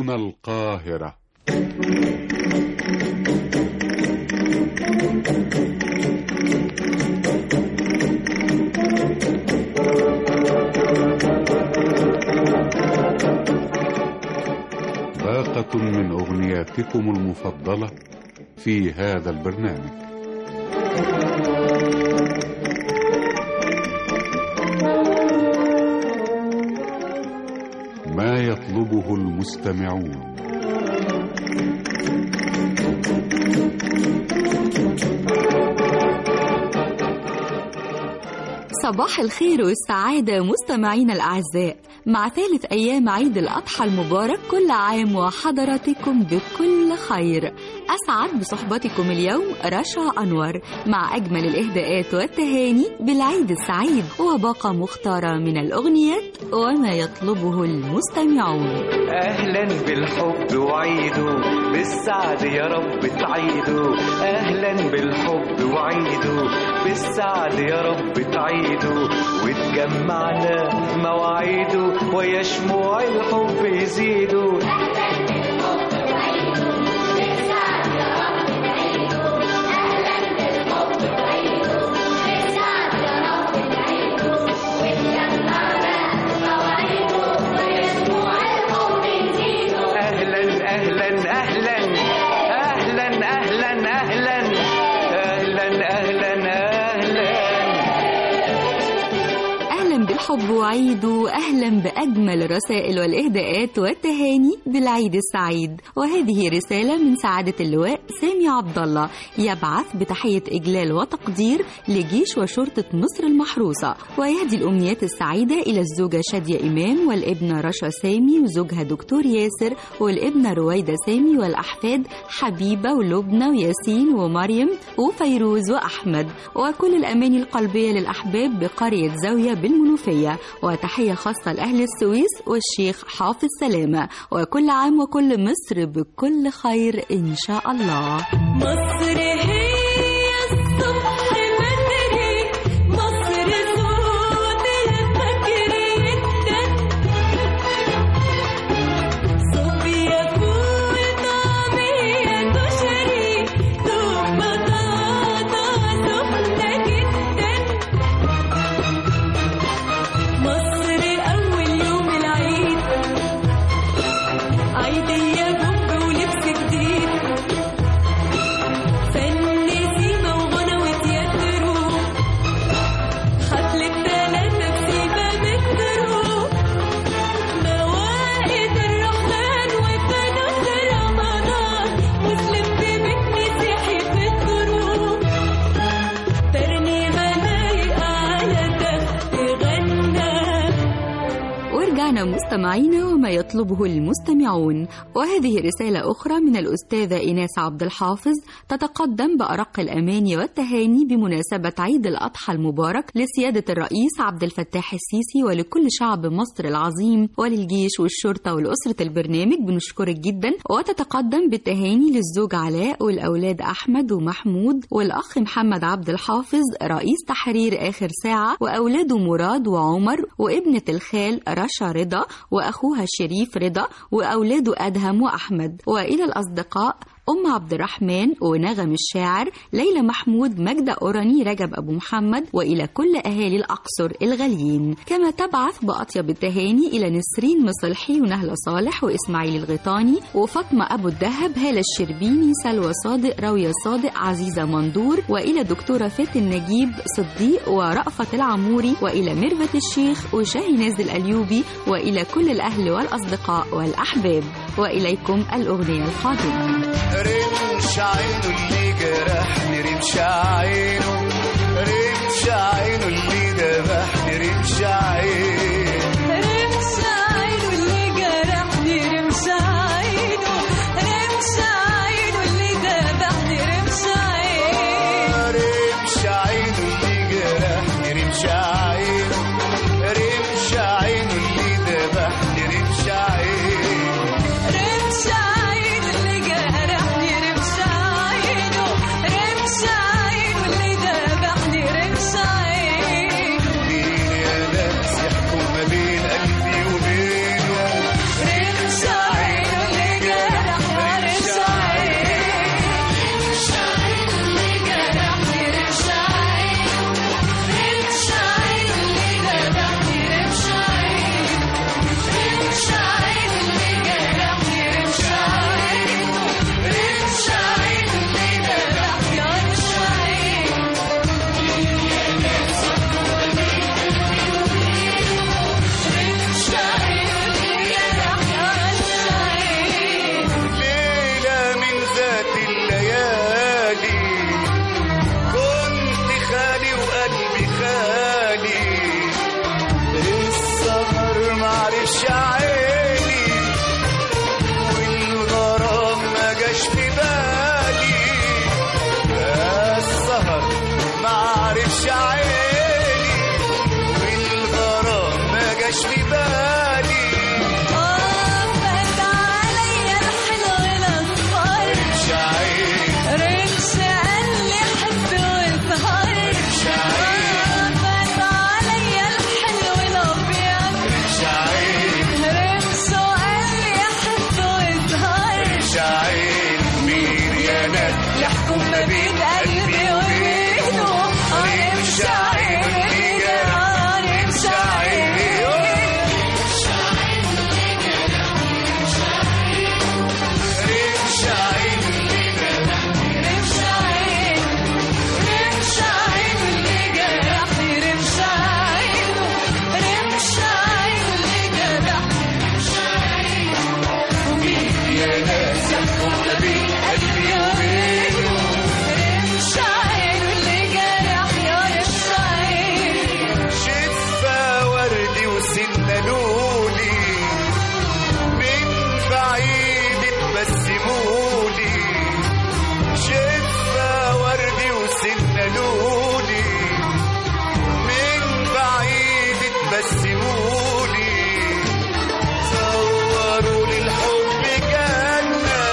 هنا القاهرة باقة من أغنياتكم المفضلة في هذا البرنامج ما يطلبه المستمعون صباح الخير والسعادة مستمعينا الأعزاء مع ثالث أيام عيد الأضحى المبارك كل عام وحضراتكم بكل خير أسعد بصحبتكم اليوم رشا أنور مع أجمل الإهداءات والتهاني بالعيد السعيد وباقة مختارة من الأغنيات وما يطلبه المستمعون اهلا بالحب وعيده بالسعد يا رب تعيده اهلا بالحب وعيده بالسعد يا رب تعيده وتجمعنا مواعيده ويا شموع الحب يزيدوا اهلا اهلا اهلا اهلا اهلا اهلا اهلا اهلا اهلا أهلا بالحب وعيد وأهلا بأجمل الرسائل والإهداءات والتهاني بالعيد السعيد وهذه رسالة من سعادة اللواء سامي عبد الله يبعث بتحية إجلال وتقدير لجيش وشرطة مصر المحروسة ويهدي الأمنيات السعيدة إلى الزوجة شادية إمام والابنة رشا سامي وزوجها دكتور ياسر والابنة رويدة سامي والأحفاد حبيبة ولبنى وياسين ومريم وفيروز وأحمد وكل الأماني القلبية للأحباب بقرية زاوية بالمنوفية وتحية خاصة لأهل السويس والشيخ حافظ سلامة وكل عام وكل مصر بكل خير إن شاء الله مصر هي الصبح بدري مصر صوت الفجر يدن صوفيا فول طعمية كشري دوب بطاطا سخنة جدا مصر أول يوم العيد عيدية بومب ولبس جديد فن سيما وغنى وتياترو حفلة تلاتة بسيبة مترو موائد الرحمن وفانوس رمضان مسلم في بيت مسيحي في الدروب ترنيمة لايقة على تخت غنى ورجعنا مستمعينا وما يطلبه المستمعون وهذه رسالة أخرى من الأستاذة إيناس عبد الحافظ تتقدم بأرق الأماني والتهاني بمناسبة عيد الأضحى المبارك لسيادة الرئيس عبد الفتاح السيسي ولكل شعب مصر العظيم وللجيش والشرطة والأسرة البرنامج بنشكرك جدا وتتقدم بالتهاني للزوج علاء والأولاد أحمد ومحمود والأخ محمد عبد الحافظ رئيس تحرير آخر ساعة وأولاده مراد وعمر وابنة الخال رشا رضا وأخوها شريف رضا وأولاده أدهم وأحمد وإلى الأصدقاء أم عبد الرحمن ونغم الشاعر ليلى محمود مجدة أوراني رجب أبو محمد وإلى كل أهالي الأقصر الغاليين كما تبعث بأطيب التهاني إلى نسرين مصلحي ونهلة صالح وإسماعيل الغيطاني وفاطمة أبو الدهب هالة الشربيني سلوى صادق راوية صادق عزيزة مندور وإلى دكتورة فاتن نجيب صديق ورأفت العموري وإلى ميرفت الشيخ وشاهي نازل الأيوبي وإلى كل الأهل والأصدقاء والأحباب وإليكم الأغنية القادمة رمش عينه اللي جرحني رمش عينه رمش عينه اللي ذبحني رمش عينه رمش عينه اللي جرحني رمش عينه رمش عينه اللي ذبحني رمش عينه رمش عينه اللي جرحني رمش عينه رمش عينه اللي ذبحني رمش عينه رمش عينه اللي جرحني رمش عينه رمش عينه اللي ذبحني رمش عينه مين يا ناس يحكم ما بين قلبي وبينه رمش عينه اللي جرى رمش عينه رمش عينه اللي رمش عينه رمش عينه اللي جرحني رمش عينه رمش عينه اللي جرحني رمش عينه ومين يا ناس يحكم ما بين قلبي وبينه رمش عينه اللي جرحني يا رمش عينه شفة وردي وسنة لولي من بعيد تبسمولي شفة وردي وسنة لولي من بعيد تبسمولي صوروا لي الحب جنة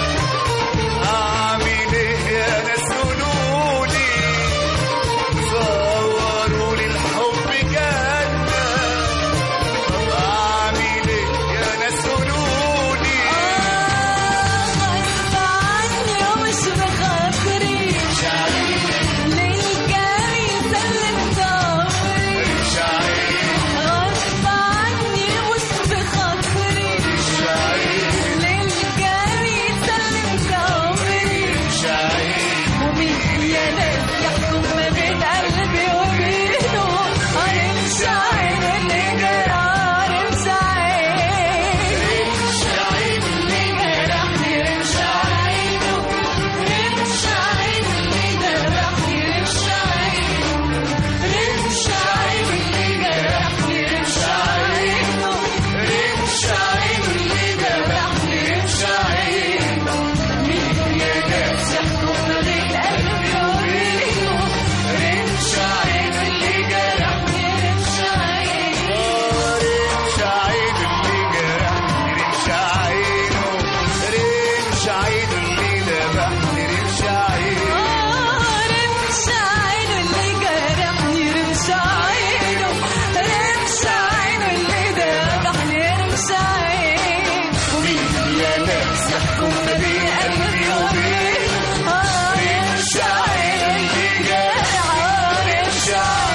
أعمل إيه يا ناس قولولي صوروا لي الحب جنة طب أعمل إيه يا ناس قولولي غصب عني ومش بخاطري للجميل سلمت عمري مش عايز غصب عني ومش بخاطري مش عايز للجميل سلمت عمري مش عايز ومين يا ناس يحكم ما بين قلبي وبينه رمش عينه اللي جرى رمش عينه مش عايز اللي جرحني رمش عينه رمش عينه اللي جرحني رمش عينه رمش عينه اللي جرحني رمش عينه رمش عينه اللي جرحني رمش عينه مين يا ناس يحكم ما بين قلبي وبينه رمش عينه اللي جرحني رمش عينه رمش عينه اللي جرحني رمش عينه رمش عينه اللي ذبحني رمش عينه رمش عينه اللي جرحني رمش عينه رمش عينه اللي ذبحني رمش عينه ومين يا ناس يحكم ما بين قلبي وبينه رمش عينه اللي جرحني رمش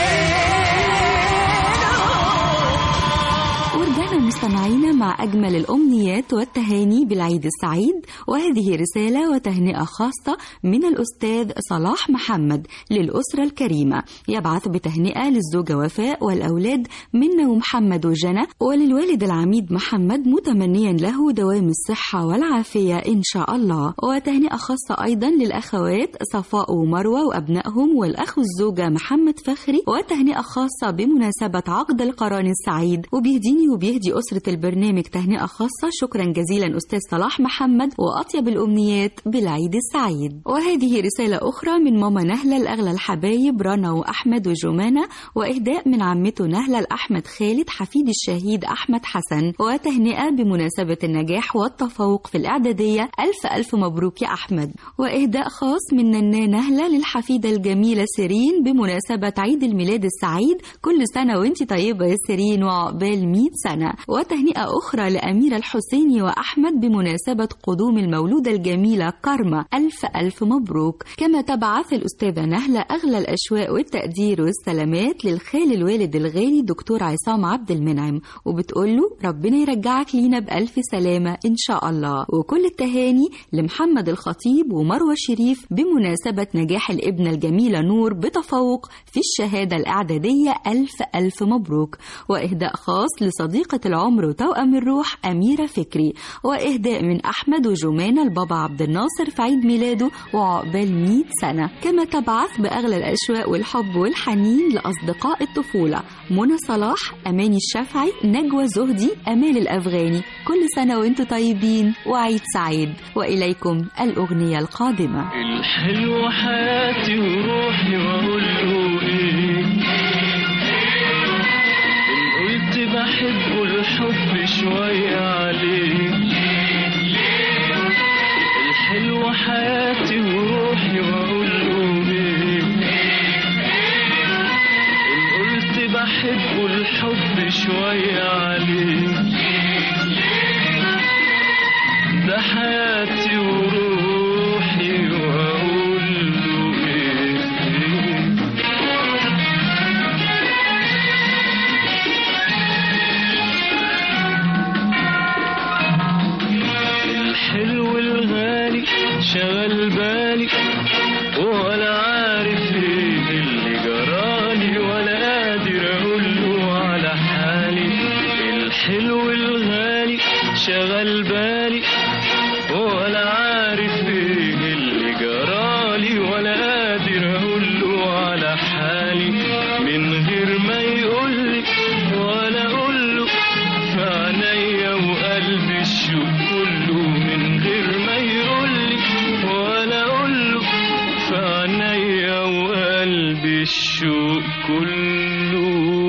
عينه ورجعنا مستمعينا مع أجمل الأمنيات والتهاني بالعيد السعيد وهذه رسالة وتهنئة خاصة من الأستاذ صلاح محمد للأسرة الكريمة يبعث بتهنئة للزوجة وفاء والأولاد منا ومحمد وجنى وللوالد العميد محمد متمنيا له دوام الصحة والعافية إن شاء الله وتهنئة خاصة أيضا للأخوات صفاء ومروة وأبنائهم والأخ الزوجة محمد فخري وتهنئة خاصة بمناسبة عقد القران السعيد وبيهديني وبيهدي أسرة البرنامج تهنئة خاصة شكرا جزيلا أستاذ صلاح محمد وأطيب الأمنيات بالعيد السعيد وهذه رسالة أخرى من ماما نهلة لأغلى الحبايب رنا وأحمد وجمانة وإهداء من عمته نهلة لأحمد خالد حفيد الشهيد أحمد حسن وتهنئة بمناسبة النجاح والتفوق في الإعدادية ألف ألف مبروك يا أحمد وإهداء خاص من ننا نهلة للحفيدة الجميلة سيرين بمناسبة عيد الميلاد السعيد كل سنة وانت طيبة يا سيرين وعقبال 100 سنة وتهنئة أخرى لأميرة الحسيني وأحمد بمناسبة قدوم المولودة الجميلة كارما ألف ألف مبروك كما تبعث الأستاذة نهلة أغلى الأشواق والتقدير والسلامات للخال الوالد الغالي دكتور عصام عبد المنعم وبتقول له ربنا يرجعك لينا بألف سلامة إن شاء الله وكل التهاني لمحمد الخطيب ومروة شريف بمناسبة نجاح الابنة الجميلة نور بتفوق في الشهادة الإعدادية ألف ألف مبروك وإهداء خاص لصديقة العمر وتوأم الروح أميرة فكري وإهداء من أحمد وجمانة البابا عبد الناصر في عيد ميلاده وعقبال 100 سنة كما تبعث بأغلى الأشواق والحب والحنين لأصدقاء الطفولة منى صلاح أماني الشافعي نجوى زهدي أمال الأفغاني كل سنة وانتم طيبين وعيد سعيد وإليكم الأغنية القادمة الحلو حياتي وروحي واقول له ايه ان قلت بحبه الحب شوية عليه الحلو حياتي وروحي واقول له ايه ان قلت بحبه الحب شوية عليه ده حياتي وروحي واقول شغل بالي ولا عارف ايه اللي جرالي ولا قادر اقول له على حالي الحلو الغالي شغل بالي ولا عارف ايه اللي جرالي ولا قادر اقول له على حالي من غير ما يقولي ولا اقول له في عينيا وقلبي الشوق كله من غير ما يقولي ولا اقول له في عينيا وقلبي الشوق كله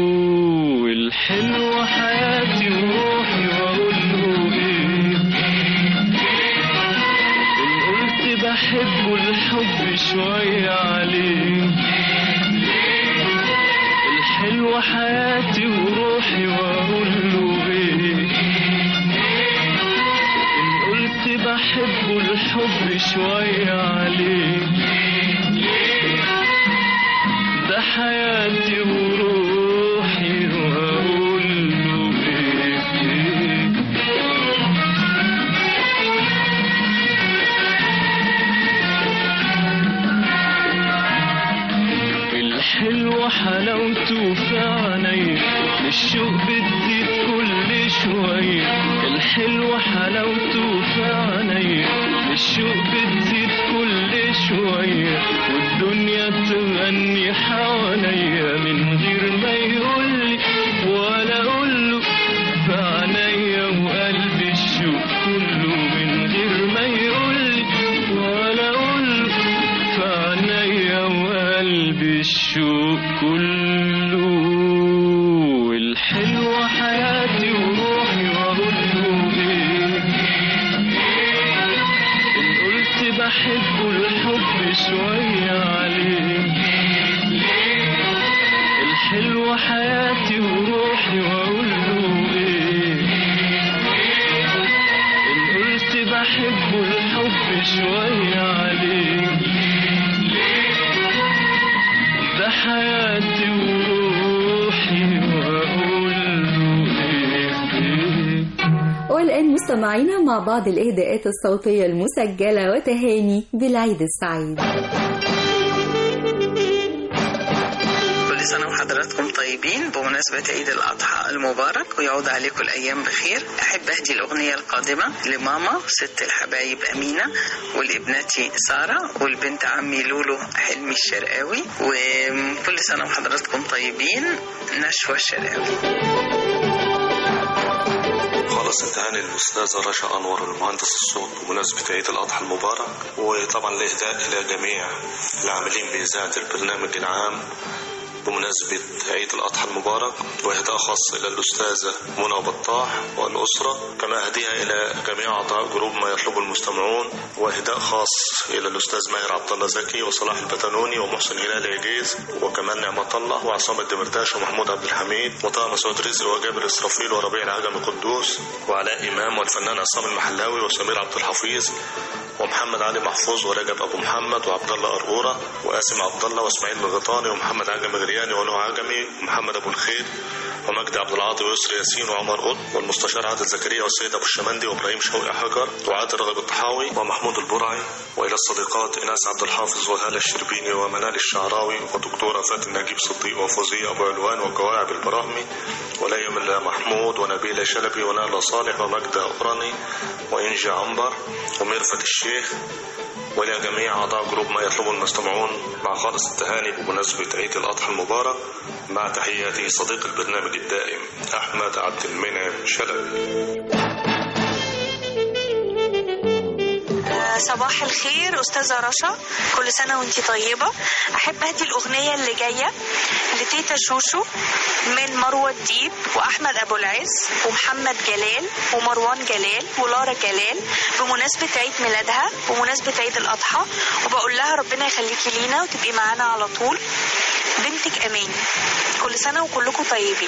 الحلو حياتي وروحي واقول له ايه إن قلت بحبه الحب شوية عليه الحلو حياتي وروحي واقول له ايه إن قلت بحبه الحب شوية عليه ده حياتي وروحي واقول له ايه الحلو حلاوته في عيني الشوق بتزيد كل شوية الحلو حلاوته في عيني الشوق بتزيد كل شوية والدنيا تغني حواليا من غير ما يقولي ولا أقوله في عينيا وقلبي الشوق كله من غير ما يقولي ولا أقوله في عينيا وقلبي الشوق كله الحلوة حياتي وروحي وأقول له إيه إن قلت بحبه الحب شوية عليه الحلوة حياتي وروحي وأقول له إيه إن قلت بحبه الحب شوية عليه ده حياتي وروحي وأقول له إيه والآن مستمعينا مع بعض الإهداءات الصوتية المسجلة وتهاني بالعيد السعيد كل سنة وحضراتكم طيبين بمناسبة عيد الأضحى المبارك ويعود عليكم الأيام بخير أحب أهدي الأغنية القادمة لماما ست الحبايب أمينة ولابنتي سارة والبنت عمي لولو حلمي الشرقاوي وكل سنة وحضراتكم طيبين نشوى الشرقاوي خلص انتهاني للأستاذة رشا أنور المهندس الصوت بمناسبة عيد الأضحى المبارك وطبعا الإهداء إلى جميع العاملين بإذاعة البرنامج العام بمناسبة عيد الأضحى المبارك وإهداء خاص إلى الأستاذة منى بطاح والأسرة كما أهديها إلى جميع أعضاء جروب ما يطلبه المستمعون وإهداء خاص إلى الأستاذ ماهر عبد الله زكي وصلاح البتنوني ومحسن هلال عجيز وكمان نعمة الله وعصام الدمرداش ومحمود عبد الحميد وطه مسعود رزق وجابر إسرافيل وربيع العجمي قدوس وعلاء إمام والفنان عصام المحلاوي وسمير عبد الحفيظ ومحمد علي محفوظ ورجب ابو محمد وعبد الله قرقوره وقاسم عبد الله واسماعيل الغيطاني ومحمد عجمي غرياني ونوح عجمي ومحمد ابو الخير ومجدي عبد العاطي ويسري ياسين وعمر قط والمستشار عادل زكريا والسيد ابو الشمندي وابراهيم شوقي حجر وعادل رغب الطحاوي ومحمود البرعي والى الصديقات ايناس عبد الحافظ وهاله الشربيني ومنال الشعراوي ودكتوره فاتن نجيب صديق وفوزيه ابو علوان وكواعب البراهمي وليم الله محمود ونبيله شلبي وناله صالح ومجدة قرني وإنجي عنبر وميرفت الشيخ وإلى جميع أعضاء جروب ما يطلبه المستمعون مع خالص التهاني بمناسبة عيد الأضحى المبارك مع تحياتي صديق البرنامج الدائم أحمد عبد المنعم شلبي صباح الخير أستاذة رشا كل سنة وانتي طيبة أحب أهدي الأغنية اللي جاية لتيتا شوشو من مروة الديب وأحمد أبو العز ومحمد جلال ومروان جلال ولارا جلال بمناسبة عيد ميلادها بمناسبة عيد الأضحى وبقول لها ربنا يخليكي لينا وتبقي معانا على طول بنتك أماني كل سنة وكلكم طيبين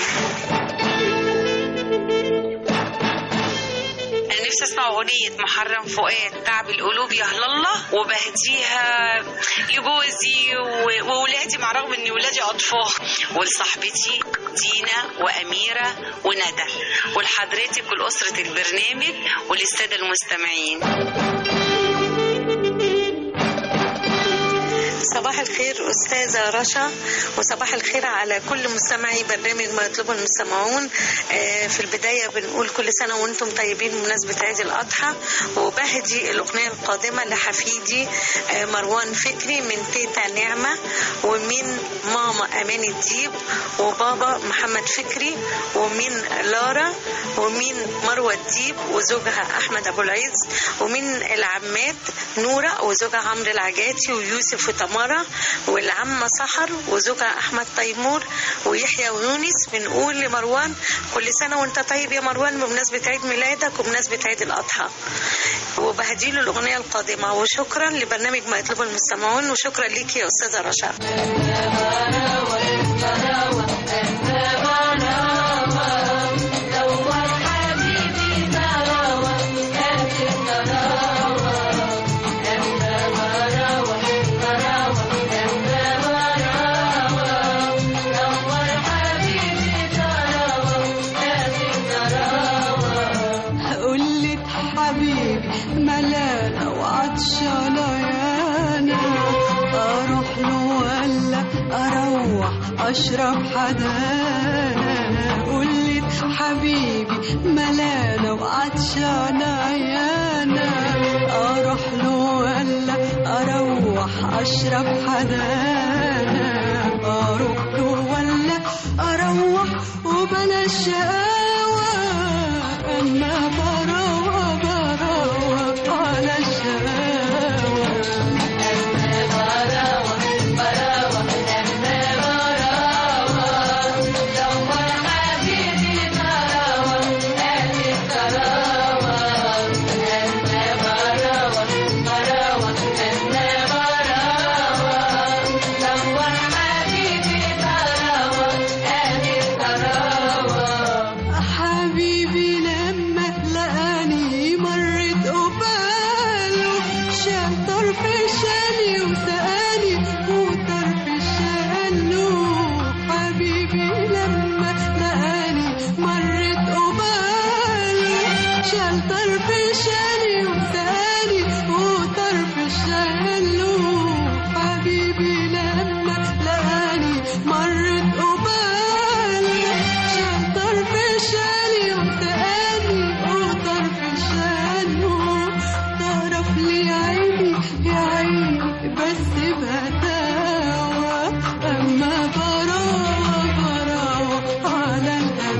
انا نفسي اسمع اغنيه محرم فؤاد تعب القلوب يا هلا الله وبهديها لجوزي و- وولادي مع رغم ان ولادي اطفال ولصاحبتي دينا واميره وندى ولحضرتك ولاسره البرنامج وللساده المستمعين صباح الخير أستاذة رشا وصباح الخير على كل مستمعي برنامج ما يطلبه المستمعون آه، في البداية بنقول كل سنة وانتم طيبين بمناسبة عيد الأضحى وبهدي الأغنية القادمة لحفيدي آه، مروان فكري من تيتا نعمة ومن ماما أمان الديب وبابا محمد فكري ومن لارا ومن مروة الديب وزوجها أحمد أبو العز ومن العمات نورة وزوجها عمرو العجاتي ويوسف وتمارا والعمة سحر وزوجها أحمد تيمور ويحيى ويونس بنقول لمروان كل سنة وانت طيب يا مروان بمناسبة عيد ميلادك وبمناسبة عيد الأضحى وبهديله الأغنية القادمة وشكرا لبرنامج ما يطلبه المستمعون وشكرا ليك يا أستاذة رشا قلت حبيبي ملانة وعطشانة يانا أروح له ولا أروح أشرب حدانا قلت حبيبي ملانة وعطشانة يانا أروح له ولا أروح أشرب حدانا أروح له ولا أروح وبلا شقاوة أما براوة براوة على الشقاوة حبيبي لما لقاني مرت قباله شال طرف شالي وسقاني وطرف شاله حبيبي لما لقاني مرت قباله شال طرف شالي وسقاني وطرف شاله حبيبي لما لقاني مرت قباله شال طرف شالي وسقاني وطرف شاله تعرف لي عيني يا عيني بس بهداوة أما براوة براوة على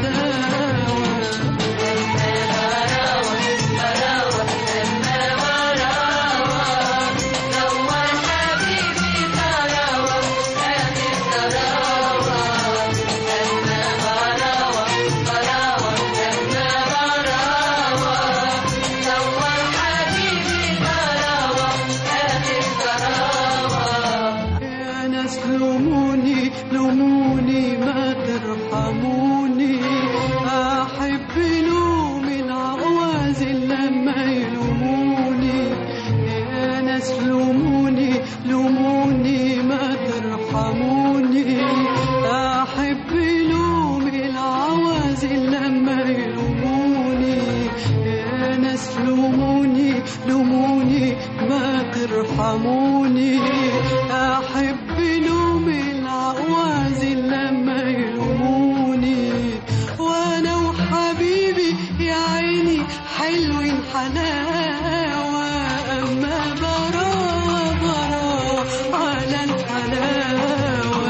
يا ناس لوموني لوموني ما ترحموني أحب لوم العوازل لما يلوموني يا ناس لوموني لوموني ما ترحموني أحب لوم العوازل لما يلوموني يا ناس لوموني لوموني ما ترحموني أحب لوم العوازل لما يلوموني وأنا وحبيبي يا عيني حلوين حلاوة أما براوة براوة على الحلاوة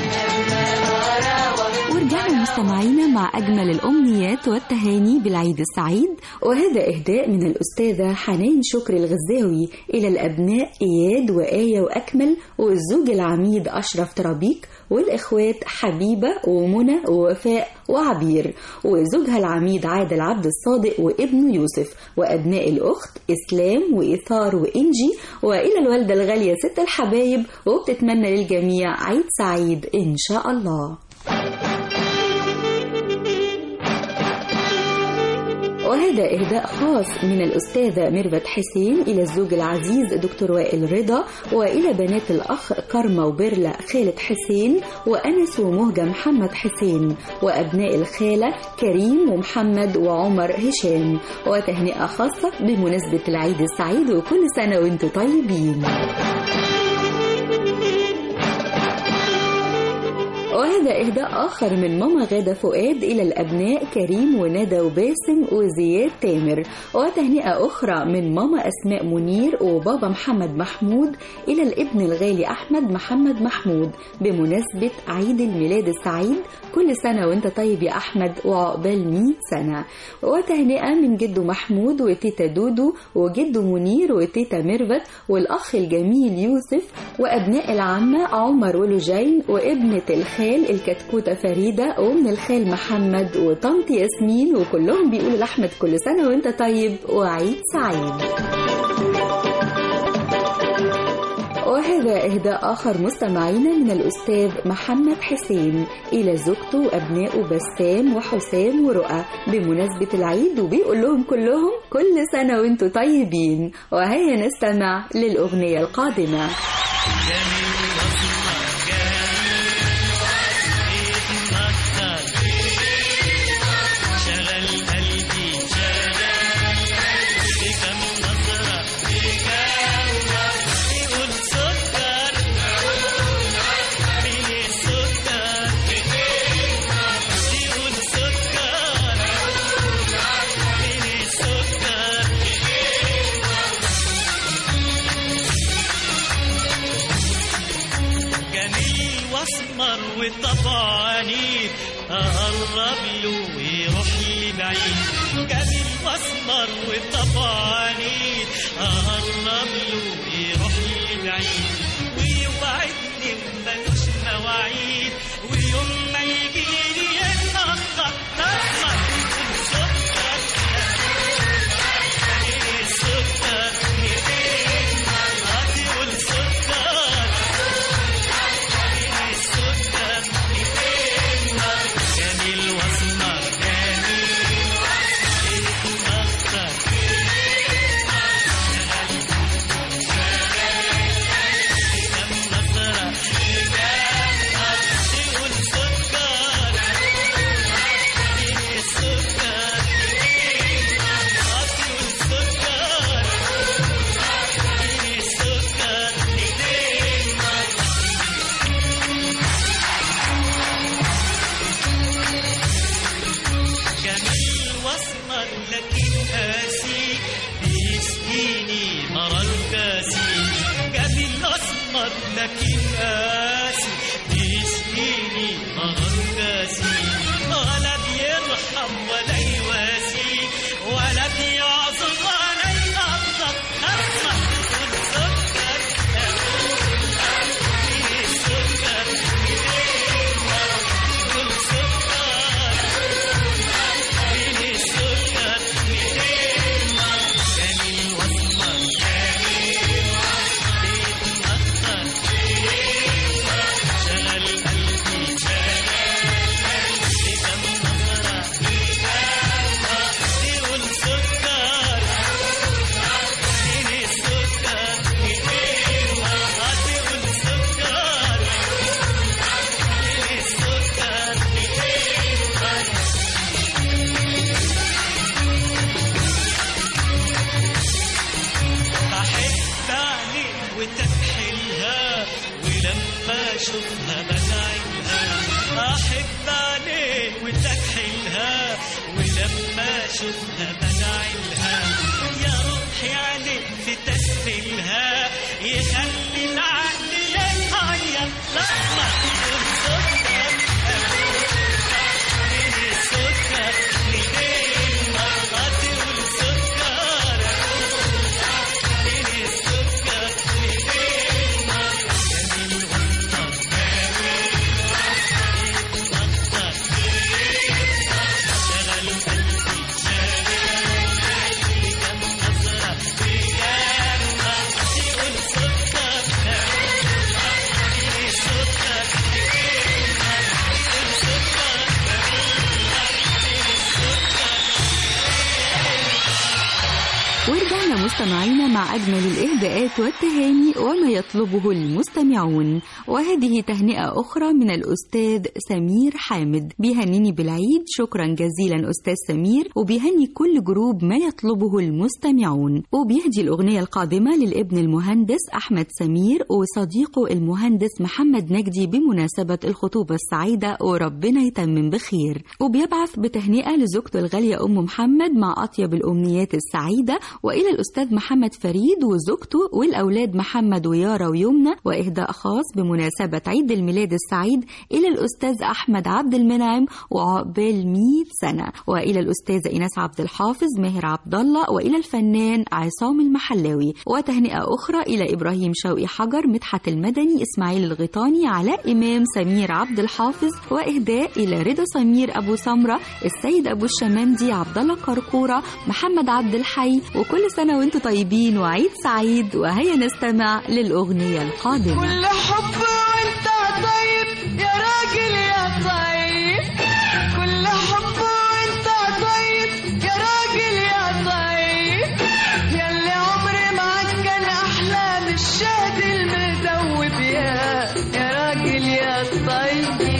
ورجعنا مستمعينا مع أجمل الأمنيات والتهاني بالعيد السعيد وهذا إهداء من الأستاذة حنان شكري الغزاوي إلى الأبناء إياد وآية وأكمل والزوج العميد أشرف ترابيك والإخوات حبيبة ومنى ووفاء وعبير وزوجها العميد عادل عبد الصادق وابنه يوسف وأبناء الأخت إسلام وإيثار وإنجي وإلى الوالدة الغالية ست الحبايب وبتتمنى للجميع عيد سعيد إن شاء الله وهذا إهداء خاص من الأستاذة ميرفت حسين إلى الزوج العزيز دكتور وائل رضا وإلى بنات الأخ كرمة وبرلة خالد حسين وأنس ومهجة محمد حسين وأبناء الخالة كريم ومحمد وعمر هشام وتهنئة خاصة بمناسبة العيد السعيد وكل سنة وانتم طيبين وهذا إهداء آخر من ماما غادة فؤاد إلى الأبناء كريم وندى وباسم وزياد تامر وتهنئة أخرى من ماما أسماء منير وبابا محمد محمود إلى الابن الغالي أحمد محمد محمود بمناسبة عيد الميلاد السعيد كل سنة وانت طيب يا أحمد وعقبال 100 سنة وتهنئة من جده محمود وتيتا دودو وجده منير وتيتا ميرفت والأخ الجميل يوسف وأبناء العمة عمر ولجين وابنة الخال الكتكوتة فريدة ومن الخال محمد وطنط ياسمين وكلهم بيقولوا لأحمد كل سنة وانت طيب وعيد سعيد وهذا إهداء آخر مستمعينا من الأستاذ محمد حسين إلى زوجته وأبنائه بسام وحسام ورؤى بمناسبة العيد وبيقول لهم كلهم كل سنة وانتم طيبين وهيا نستمع للأغنية القادمة شغل قلبي شغل بكم نظرة يقول سكر مين السكر يقول سكر مين السكر جميل واسمر وطبعه عنيد اقرب له ويروح لي بعيد جميل واسمر وطبعه عنيد اقرب له ويروح لي بعيد ويوعدني وملوش مواعيد ويوم ما يجي لي يتأخر أسمع يقول سكر إيه سكر إيه هتقول سكر جميل واسمر جميل مختار تقول سكر سكر هتقول سكر سكر جميل واسمر لكن قاسي بيسقيني مرى الكاسي جميل اسمر لكن قاسي بيسقيني مرى الكاسي ولا بيرحم ولا يواسي ولا بيعظم ولا يقدر اسمع تقول سكر سكر تقول سكر بحب عليك وتكحلها ولما اشوفها بدعيلها احب عليك وتكحلها ولما اشوفها بدعيلها يا روحي عليك في تسهيلها يخلي العقل يتغير لما تقول سكر من السكر منين ما تقول سكر شغل قلبي شغل ورجعنا مستمعينا مع أجمل الإهداءات والتهاني وما يطلبه المستمعون وهذه تهنئة أخرى من الأستاذ سمير حامد بيهنيني بالعيد شكرا جزيلا أستاذ سمير وبيهني كل جروب ما يطلبه المستمعون وبيهدي الأغنية القادمة للابن المهندس أحمد سمير وصديقه المهندس محمد نجدي بمناسبة الخطوبة السعيدة وربنا يتمم بخير وبيبعث بتهنئة لزوجته الغالية أم محمد مع أطيب الأمنيات السعيدة وإلى الأستاذ محمد فريد وزوجته والأولاد محمد ويارا ويمنى وإهداء خاص بمناسبة عيد الميلاد السعيد إلى الأستاذ أحمد عبد المنعم وعقبال 100 سنة وإلى الأستاذة إيناس عبد الحافظ ماهر عبد الله وإلى الفنان عصام المحلاوي وتهنئة أخرى إلى إبراهيم شوقي حجر مدحت المدني إسماعيل الغيطاني علاء إمام سمير عبد الحافظ وإهداء إلى رضا سمير أبو سمرة السيد أبو الشمندي عبد الله كركورة محمد عبد الحي وكل سنة وانتم طيبين وعيد سعيد وهيا نستمع للأغنية القادمة كل حب وانت طيب يا راجل يا طيب كل حب وانت طيب يا راجل يا طيب ياللي عمري معاك كان احلى من الشهد المذوب يا يا راجل يا طيب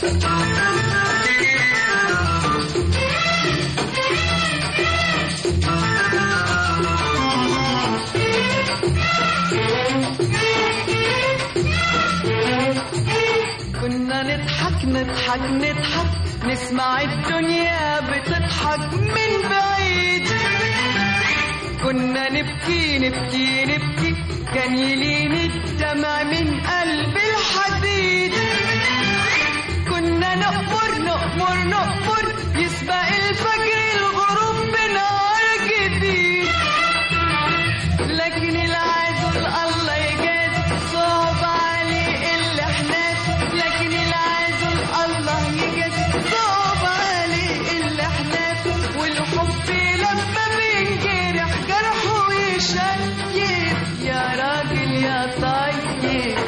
كنا نضحك نضحك نضحك نسمع الدنيا بتضحك من بعيد كنا نبكي نبكي نبكي كان يلين الدمع من قلب الحديد كنا نقمر نقمر نقمر يسبق الفجر الغروب بنهار جديد لكن العدل الله يجاد صعب عليه اللي احنا لكن العدل الله يجاد صعب عليه اللي احنا والحب لما بينجرح جرحه يشيب يا راجل يا طيب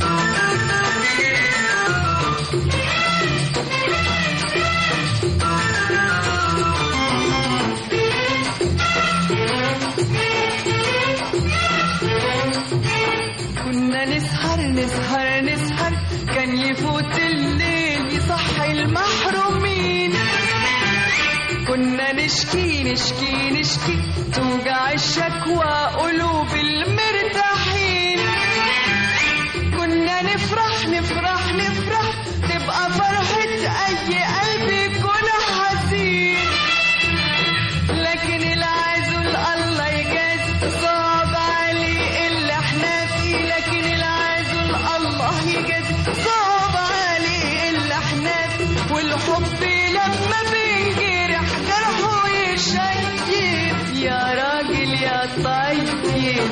كنا نسهر نسهر نسهر كان يفوت الليل يصحي المحرومين كنا نشكي نشكي نشكي توجع الشكوى قلوب المرتاحين كنا نفرح نفرح نفرح تبقى فرحة أي قلب يكون حزين لكن العزل الله يجاز صعب عليه اللي احنا فيه لكن العزل الله يجاز صعب عليه اللي احنا فيه والحب لما بينجرح جرحه يشيب يا راجل يا طيب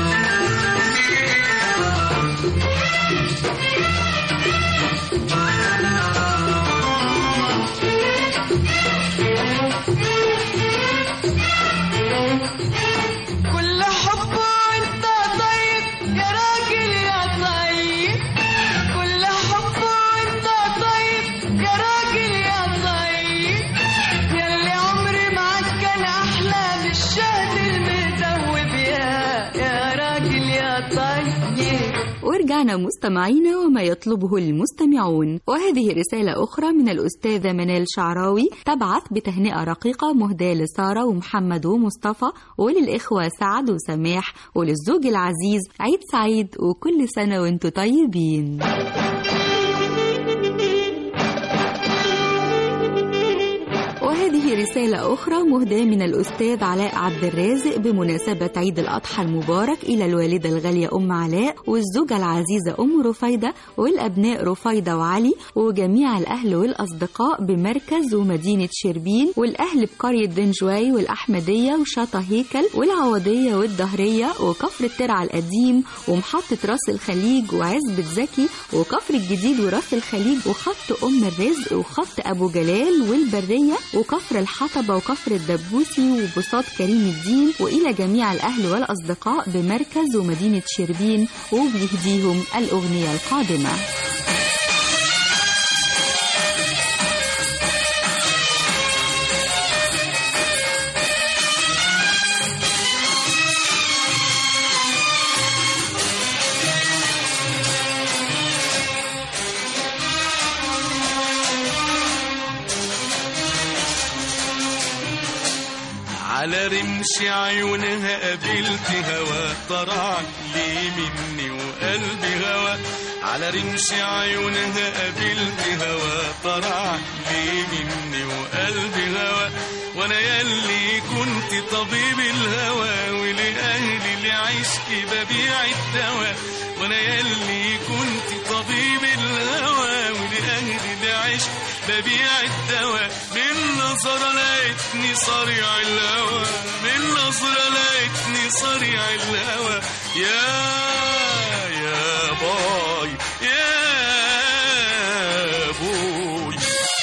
كل حب وانت طيب يا راجل يا طيب كل حب وانت طيب يا راجل يا طيب ياللي عمري معاك كان احلى من الشهد المذوب يا يا راجل يا طيب ورجعنا مستمعينا وما يطلبه المستمعون وهذه رسالة أخرى من الأستاذة منال شعراوي تبعث بتهنئة رقيقة مهداة لسارة ومحمد ومصطفى وللإخوة سعد وسماح وللزوج العزيز عيد سعيد وكل سنة وانتم طيبين وهذه رسالة أخرى مهداة من الأستاذ علاء عبد الرازق بمناسبة عيد الأضحى المبارك إلى الوالدة الغالية أم علاء والزوجة العزيزة أم رفيدة والأبناء رفيدة وعلي وجميع الأهل والأصدقاء بمركز ومدينة شربين والأهل بقرية دنجواي والأحمدية وشاطة هيكل والعوضية والدهرية وكفر الترعة القديم ومحطة راس الخليج وعزبة زكي وكفر الجديد وراس الخليج وخط أم الرزق وخط أبو جلال والبرية وكفر الحطبة وكفر الدبوسي وبساط كريم الدين وإلى جميع الأهل والأصدقاء بمركز ومدينة شربين وبيهديهم الأغنية القادمة على رمش عيونها قابلت هوا طرع لي مني وقلبي هوا على رمش عيونها قابلت هوا طرع لي مني وقلبي هوا وانا ياللي كنت طبيب الهوى ولأهلي لعشقي ببيع الدواء وانا ياللي كنت طبيب الهوى ولأهلي لعشق ببيع الدواء من نظرة لقيتني صريع الهوى من نظرة لقيتني صريع الهوى يا يا باي يا بوي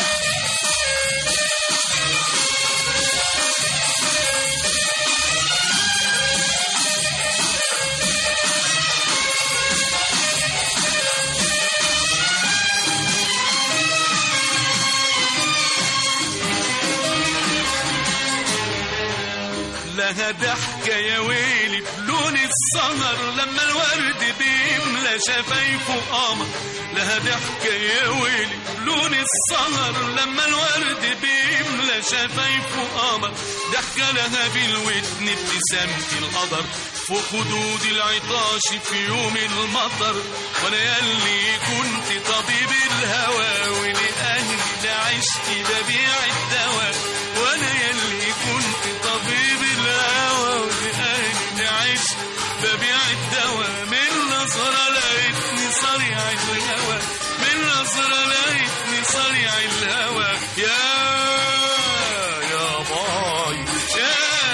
لها ضحكة يا ويلي بلون السهر لما الورد بيملى شفايفه قمر لها ضحكة يا ويلي بلون السهر لما الورد بيملى شفايفه قمر ضحكة لها بالودن ابتسامة القدر فوق خدود العطاش في يوم المطر وانا ياللي كنت طبيب الهوى ولأهلي لعشقي ببيع الدواء وانا ياللي كنت طبيب الهوى ولأهلي لعشقي ببيع الدواء من نظرة لقيتني صريع الهوى من نظرة لقيتني صريع الهوى يا يا باي يا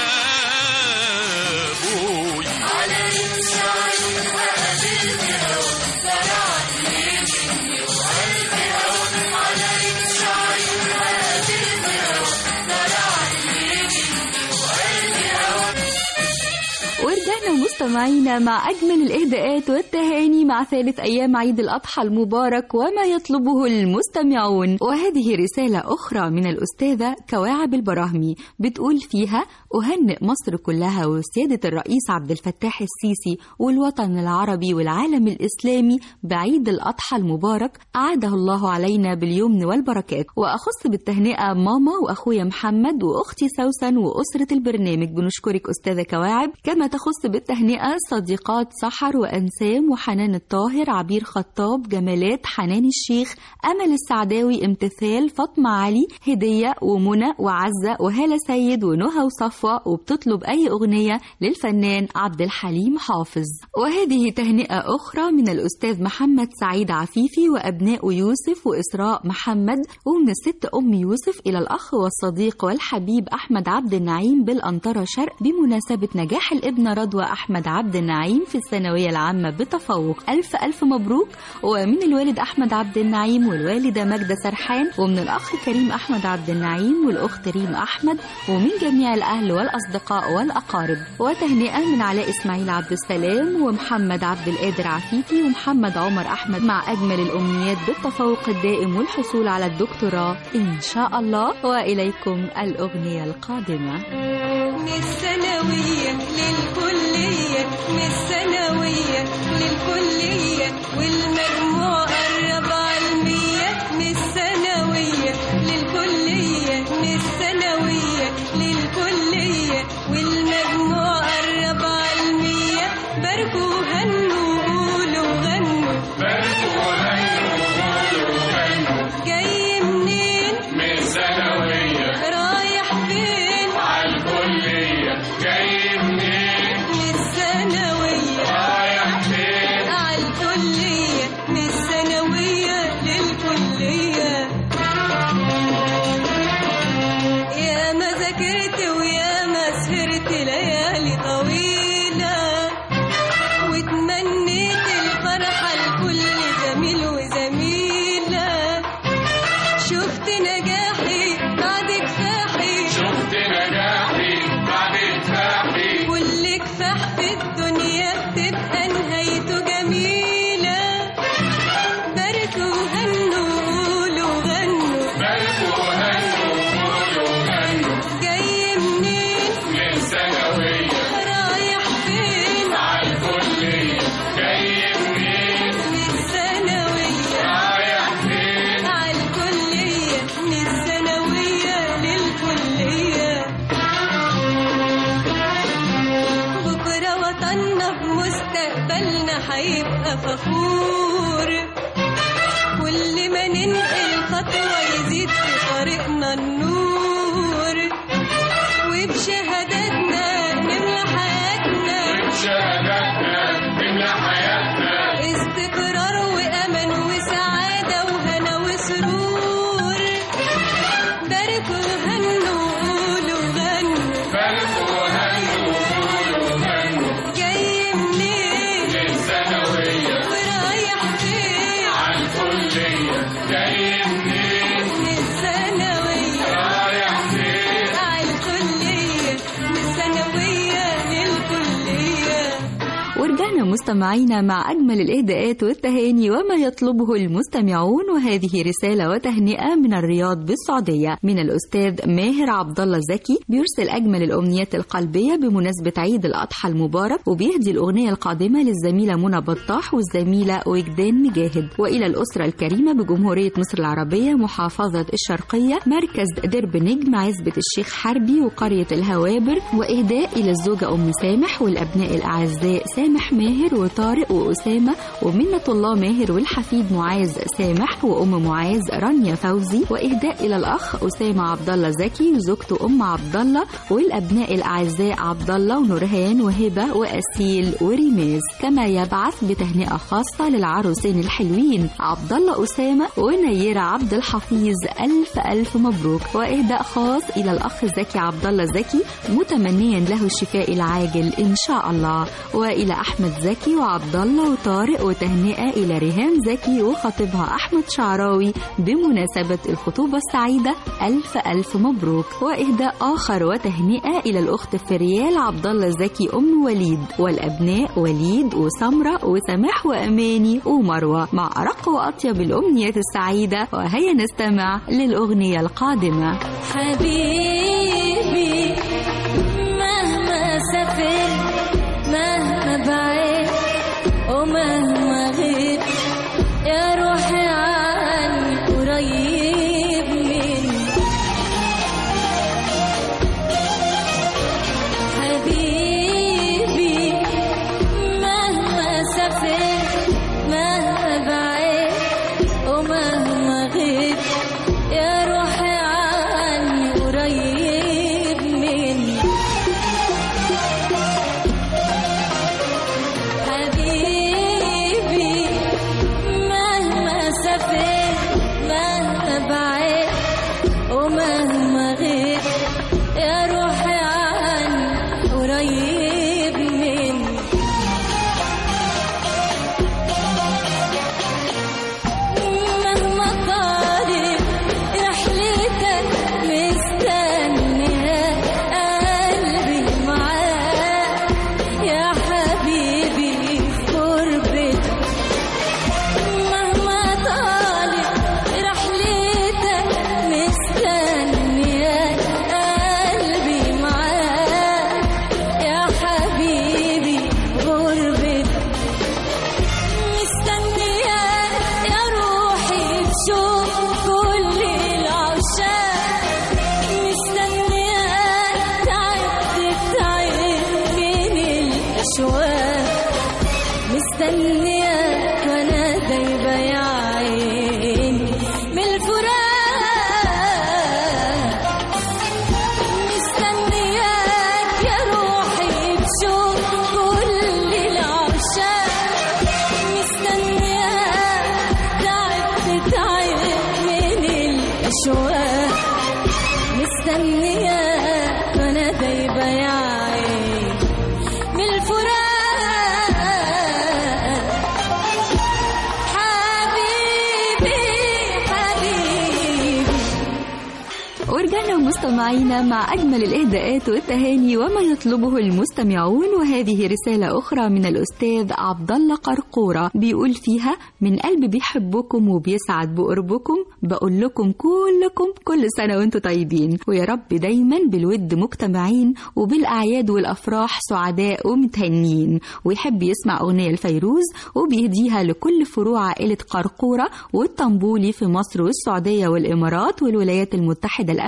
بوي على رمش عيونها قابلت هوا زرعت لي مني وقلبي هوا على رمش عيونها قابلت هوا زرعت لي مني وقلبي هوا ورجعنا مستمعينا مع أجمل الإهداءات والتهاني مع ثالث أيام عيد الأضحى المبارك وما يطلبه المستمعون وهذه رسالة أخرى من الأستاذة كواعب البراهمي بتقول فيها أهنئ مصر كلها وسيادة الرئيس عبد الفتاح السيسي والوطن العربي والعالم الإسلامي بعيد الأضحى المبارك أعاده الله علينا باليمن والبركات وأخص بالتهنئة ماما وأخويا محمد وأختي سوسن وأسرة البرنامج بنشكرك أستاذة كواعب كما تخص بالتهنئة صديقات سحر وأنسام وحنان الطاهر عبير خطاب جمالات حنان الشيخ أمل السعداوي امتثال فاطمة علي هدية ومنى وعزة وهالة سيد ونهى وصفوة وبتطلب أي أغنية للفنان عبد الحليم حافظ وهذه تهنئة أخرى من الأستاذ محمد سعيد عفيفي وأبناء يوسف وإسراء محمد ومن الست أم يوسف إلى الأخ والصديق والحبيب أحمد عبد النعيم بالأنطرة شرق بمناسبة نجاح الابنة رضوى أحمد عبد النعيم في الثانوية العامة بتفوق ألف ألف مبروك ومن الوالد أحمد عبد النعيم والوالدة ماجدة سرحان ومن الأخ كريم أحمد عبد النعيم والأخت ريم أحمد ومن جميع الأهل والأصدقاء والأقارب وتهنئة من علاء إسماعيل عبد السلام ومحمد عبد القادر عفيفي ومحمد عمر أحمد مع أجمل الأمنيات بالتفوق الدائم والحصول على الدكتوراه إن شاء الله وإليكم الأغنية القادمة من الثانوية للكلية من الثانوية للكلية والمجموع قرب على المية من الثانوية للكلية من الثانوية للكلية والمجموع قرب على المية باركوا هنوا قولوا غنوا باركوا هنوا قولوا غنوا جاي منين من الثانوية رايح فين على الكلية جاي منين من الثانوية رايح فين على الكلية من الثانوية للكلية يا ما ذاكرت ويا ما سهرت ليالي طويلة وتمنيت الفرحة لكل زميل وزميلة شفت نجاحي بعد كفاحي شفت نجاحي بعد كفاحي كل كفاح في الدنيا بتبقى نهايته جميلة باركوا هنوا قولوا غنوا باركوا هنوا قولوا غنوا جاي منين من الثانوية رايح فين على الكلية جاي منين من الثانوية رايح فين على الكلية من الثانوية للكلية وطننا بمستقبلنا هيبقى فخور كل ما ننقل خطوة يزيد في طريقنا النور وبشهاداتنا نملى حياتنا بشهاداتنا نملى حياتنا استقرار وأمل وسعادة وهنا وسرور باركوا وهنوا وقولوا غنوا باركوا وهنوا وقولوا غنوا جاي منين للثانوية ورايح فين عالكلية جاي منين للثانوية رايح فين عالكلية للثانوية للكلية ورجعنا مستمعينا مع أجمل الإهداءات والتهاني وما يطلبه المستمعون وهذه رسالة وتهنئة من الرياض بالسعودية من الأستاذ ماهر عبد الله زكي بيرسل أجمل الأمنيات القلبية بمناسبة عيد الأضحى المبارك وبيهدي الأغنية القادمة للزميلة منى بطاح والزميلة وجدان مجاهد وإلى الأسرة الكريمة بجمهورية مصر العربية محافظة الشرقية مركز درب نجم عزبة الشيخ حربي وقرية الهوابر وإهداء إلى الزوجة أم سامح والأبناء الأعزاء سامح ماهر وطارق وأسامة ومنة الله ماهر والحفيد معاذ سامح وأم معاذ رانيا فوزي وإهداء إلى الأخ أسامة عبد الله زكي وزوجته أم عبد الله والأبناء الأعزاء عبد الله ونورهان وهبة وأسيل وريماز كما يبعث بتهنئة خاصة للعروسين الحلوين عبد الله أسامة ونيرة عبد الحفيظ ألف ألف مبروك وإهداء خاص إلى الأخ زكي عبد الله زكي متمنيا له الشفاء العاجل إن شاء الله وإلى أحمد زكي وعبد الله وطارق وتهنئة إلى ريهام زكي وخطيبها أحمد شعراوي بمناسبة الخطوبة السعيدة ألف ألف مبروك وإهداء آخر وتهنئة إلى الأخت فريال عبد الله زكي أم وليد والأبناء وليد وسمرة وسماح وأماني ومروة مع أرق وأطيب الأمنيات السعيدة وهيا نستمع للأغنية القادمة حبيبي مهما سافرت مهما بعيد ومهما غيب يا روحي عني قريب مني حبيبي مهما سافرت مهما بعيد ومهما غيب يا روحي عني قريب مني حبيبي مهما سافرت مهما بعيد ومهما غيب يا روحي عني قريب مني مهما طالت رحلتك مستنيها قلبي معاك يا حبيبي في قربتك مهما طالت رحلتك مستنيها قلبي معاك يا حبيبي في غربتك مستنياك يا روحي تشوف كل العشاق مستنياك تعبت تعب من الأشواق مستنياك وأنا دايبة يا عيني من الفراق مستنياك يا روحي تشوف كل العشاق مستنياك تعبت تعب من الأشواق مستنياك وأنا دايبة يا عيني من الفراق حبيبي حبيبي ورجعنا مستمعينا مع أجمل الإهداءات والتهاني وما يطلبه المستمعون وهذه رسالة أخرى من الأستاذ عبد الله قرقورة بيقول فيها من قلب بيحبكم وبيسعد بقربكم بقول لكم كلكم كل سنة وانتم طيبين ويا رب دايما بالود مجتمعين وبالأعياد والأفراح سعداء ومتهنين ويحب يسمع أغنية الفيروز وبيهديها لكل فروع عائلة قرقورة والطنبولي في مصر والسعودية والإمارات والولايات المتحدة الأمريكية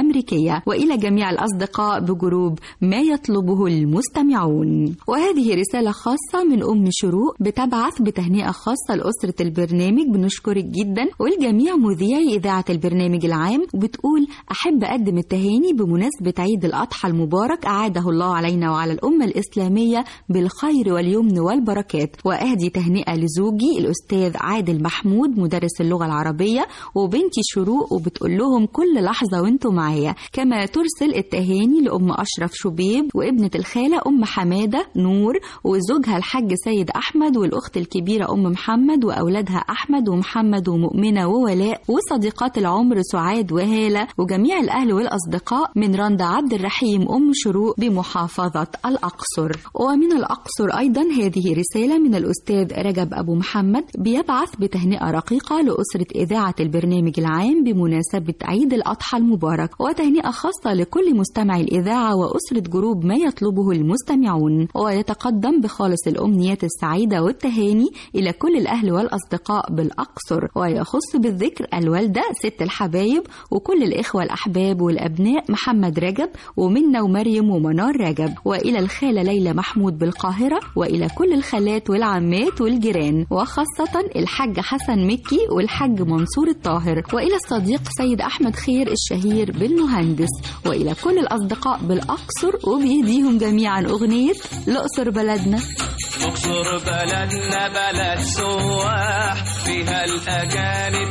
الأغنية وإلى جميع الأصدقاء بجروب ما يطلبه المستمعون وهذه رسالة خاصة من أم شروق بتبعث بتهنئة خاصة لأسرة البرنامج بنشكرك جدا والجميع مذيعي إذاعة البرنامج العام وبتقول أحب أقدم التهاني بمناسبة عيد الأضحى المبارك أعاده الله علينا وعلى الأمة الإسلامية بالخير واليمن والبركات وأهدي تهنئة لزوجي الأستاذ عادل محمود مدرس اللغة العربية وبنتي شروق وبتقول لهم كل لحظة وانتم معايا كما ترسل التهاني لأم أشرف شبيب وابنة الخالة أم حمادة نور وزوجها الحاج سيد أحمد والأخت الكبيرة أم محمد وأولادها أحمد ومحمد ومؤمنة وولاء وصديقات العمر سعاد وهالة وجميع الأهل والأصدقاء من رندا عبد الرحيم أم شروق بمحافظة الأقصر ومن الأقصر أيضا هذه رسالة من الأستاذ رجب أبو محمد بيبعث بتهنئة رقيقة لأسرة إذاعة البرنامج العام بمناسبة عيد الأضحى المبارك وتهنئة خاصة لكل مستمعي الإذاعة وأسرة جروب ما يطلبه المستمعون ويتقدم بخالص الأمنيات السعيدة والتهاني إلى كل الأهل والأصدقاء بالأقصر ويخص بالذكر الوالدة ست الحبايب وكل الإخوة الأحباب والأبناء محمد رجب ومنة ومريم ومنار رجب وإلى الخالة ليلى محمود بالقاهرة وإلى كل الخالات والعمات والجيران وخاصة الحاج حسن مكي والحاج منصور الطاهر وإلى الصديق سيد أحمد خير الشهير بالمهندس وإلى كل الأصدقاء بالأقصر وبيهديهم جميعا أغنية الأقصر بلدنا اقصر بلدنا بلد سواح فيها الأجانب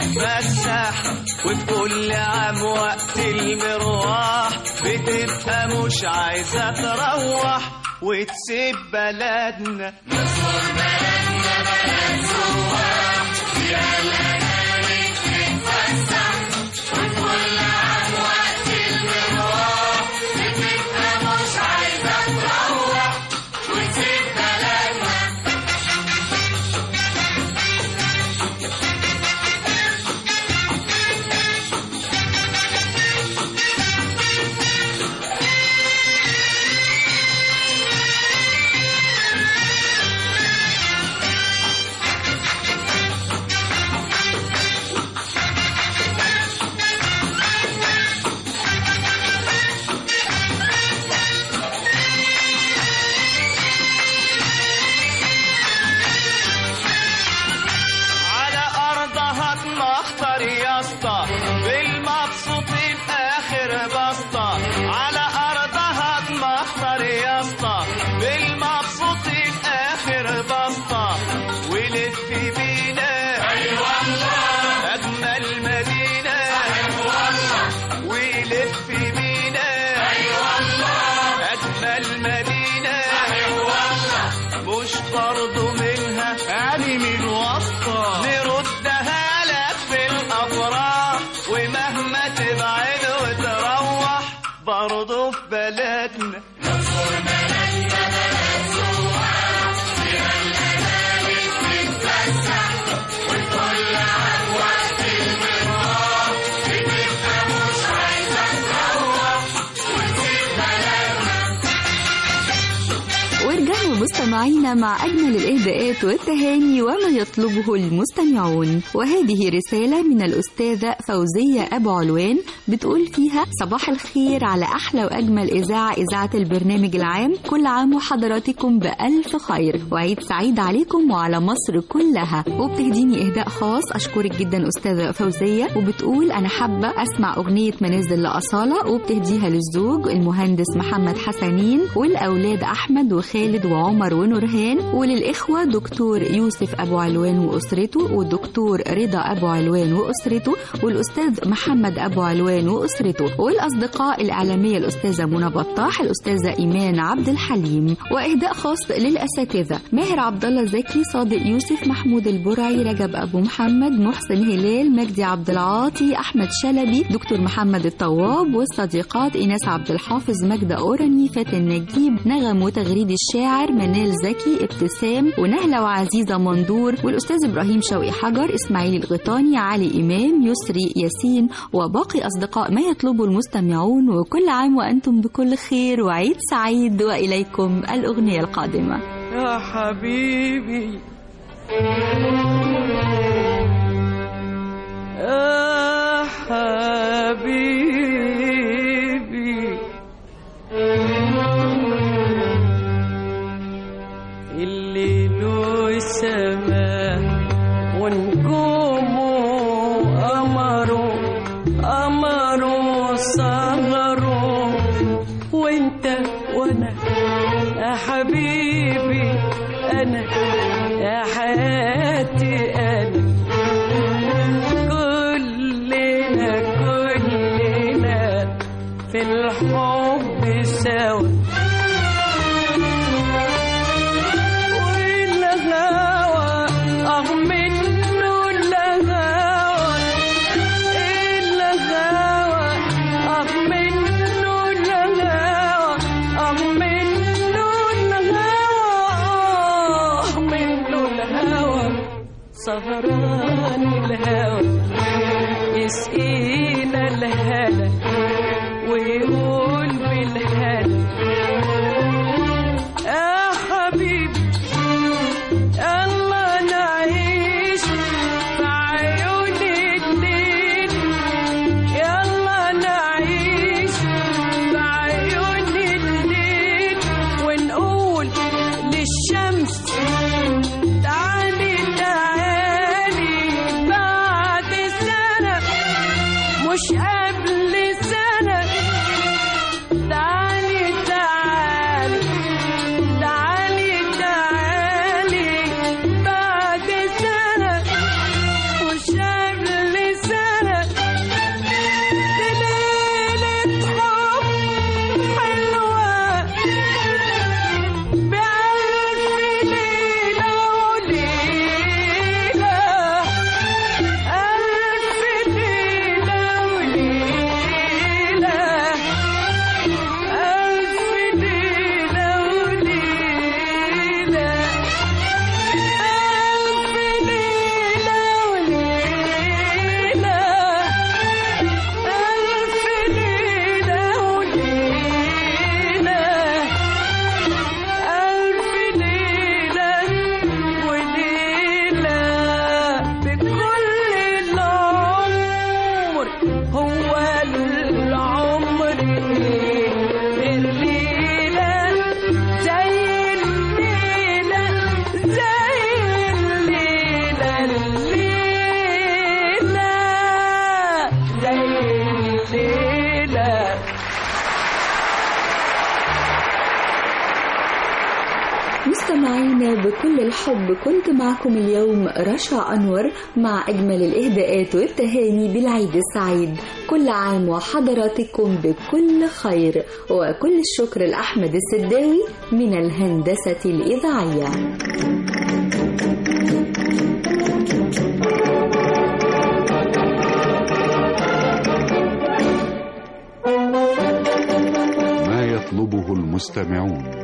تتفسح وفي كل عام وقت المروح بتبقى مش عايزة تروح وتسيب بلدنا اقصر بلدنا بلد سواح فيها الأجانب تتفسح وفي كل عام وقت المروح بتبقى مش عايزة تروح وتسيب بلدنا على أرضها تمخطر يا اسطى بالمبسوطين آخر بسطة على أرضها تمخطر يا اسطى بالمبسوطين آخر بسطة ولف بينا أي والله أجمل مدينة صحيح والله ولف بينا أي والله أجمل مدينة صحيح والله مش برضو منها يعني من وسطة نردها لك في الأفراح ومهما تبعد وتروح برضو في بلدنا ورجعنا مستمعينا مع أجمل الإهداءات والتهاني وما يطلبه المستمعون وهذه رسالة من الأستاذة فوزية أبو علوان بتقول فيها صباح الخير على أحلى وأجمل إذاعة إذاعة البرنامج العام كل عام وحضراتكم بألف خير وعيد سعيد عليكم وعلى مصر كلها وبتهديني إهداء خاص أشكرك جدا أستاذة فوزية وبتقول أنا حابة أسمع أغنية منازل لأصالة وبتهديها للزوج المهندس محمد حسنين والأولاد أحمد وخالد وعمر ونورهان وللإخوة دكتور يوسف أبو علوان وأسرته والدكتور رضا أبو علوان وأسرته والأستاذ محمد أبو علوان وأسرته والأصدقاء الإعلامية الأستاذة منى بطاح الأستاذة إيمان عبد الحليم وإهداء خاص للأساتذة ماهر عبد الله زكي صادق يوسف محمود البرعي رجب أبو محمد محسن هلال مجدي عبد العاطي أحمد شلبي دكتور محمد الطواب والصديقات إيناس عبد الحافظ مجدة أوراني فاتن نجيب نغم وتغريد الشاعر منال زكي ابتسام ونهلة وعزيزة مندور والأستاذ إبراهيم شوقي حجر إسماعيل الغيطاني علي إمام يسري ياسين وباقي أصدقاء ما يطلبه المستمعون وكل عام وأنتم بكل خير وعيد سعيد وإليكم الأغنية القادمة يا حبيبي يا حبيبي الليل والسماء ونجومه قمره قمره صغره وانت وانا يا حبيبي انا يا حياتي انا كلنا كلنا في الحب سوا والهوى اه منه الهوى الهوى اه منه الهوى اه منه الهوى اه منه الهوى سهران الهوى يسقينا الهنا ويقول بالهنا يا حبيبي يلا نعيش في عيون الليل يلا نعيش في عيون الليل ونقول للشمس تعالي تعالي بعد سنة مش قبل سنة تعالي تعالي تعالي تعالي بعد سنة مش قبل سنة دي ليلة حب حلوة بألف ليلة وليلة ألف ليلة وليلة ألف ليلة وليلة ألف ليلة وليلة ألف ليلة وليلة ألف ليلة وليلة بكل العمر هو العمر غير ليلة زي الليلة زي الليلة الليلة زي الليلة مستمعينا بكل الحب كنت معكم اليوم رشا أنور مع أجمل الإهداءات والتهاني بالعيد السعيد كل عام وحضراتكم بكل خير وكل الشكر لأحمد السداوي من الهندسة الإذاعية ما يطلبه المستمعون